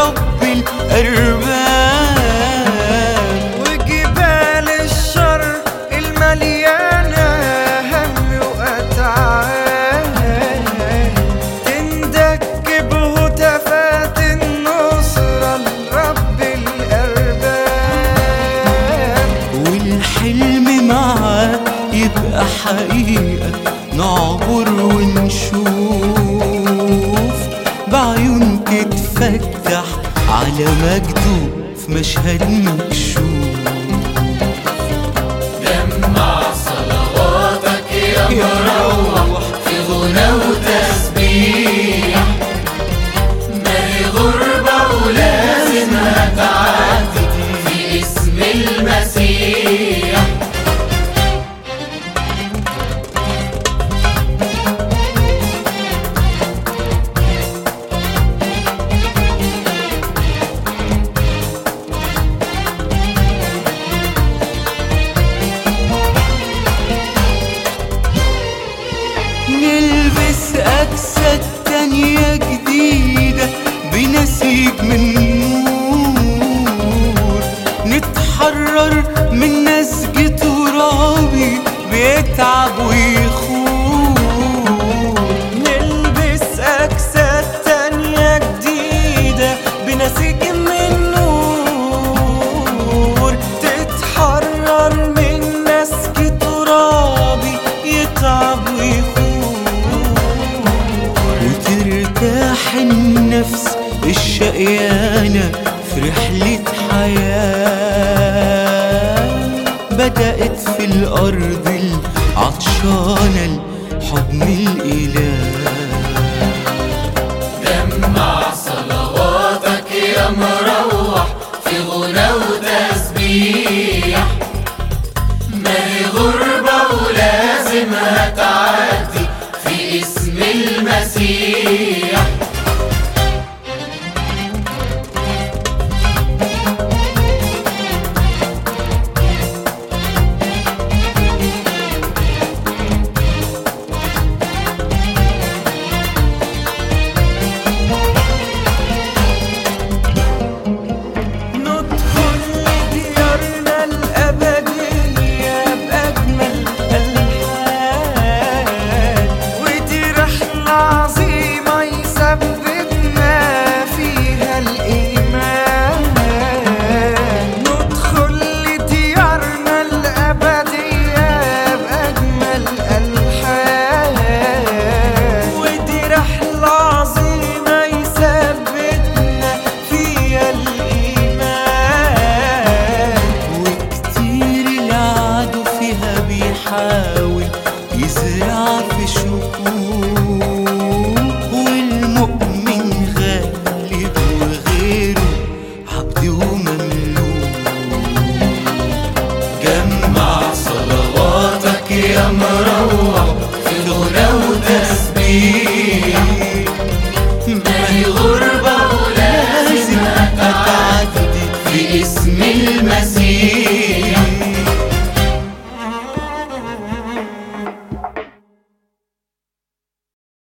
رب الأرباب وجبال الشر المليانة هم وأتعاب تندك بهتافات النصرة لرب الأرباب والحلم معاه يبقى حقيقة نعبر ونشوف بعيون تتفتح على مجده في مشهد مكشوف جمع صلواتك يا يا مروح في غنى وتسبيح ما هي غربة ولازم هتعدي في اسم المسيح نلبس أجساد تانية جديدة بنسيج من نور نتحرر من نسج ترابي بيتعب ويخور نلبس أجساد تانية جديدة بنسيج من نور تتحرر من نسج ترابي يتعب ويخور وترتاح النفس الشقيانة في رحلة حياة بدأت في الأرض العطشانة لحضن الإله جمع صلواتك يا مروح في غنى وتسبيح ما هي غربة ولازم هتعدي في اسم المسيح ندخل لديارنا الأبدية بأجمل ألحان ودي رحلة عظيمة يثبتنا فيها الإيمان ندخل لديارنا الأبدية بأجمل ألحان ودي رحلة عظيمة يثبتنا فيها الإيمان وكتير العدو فيها بيحاول يزرع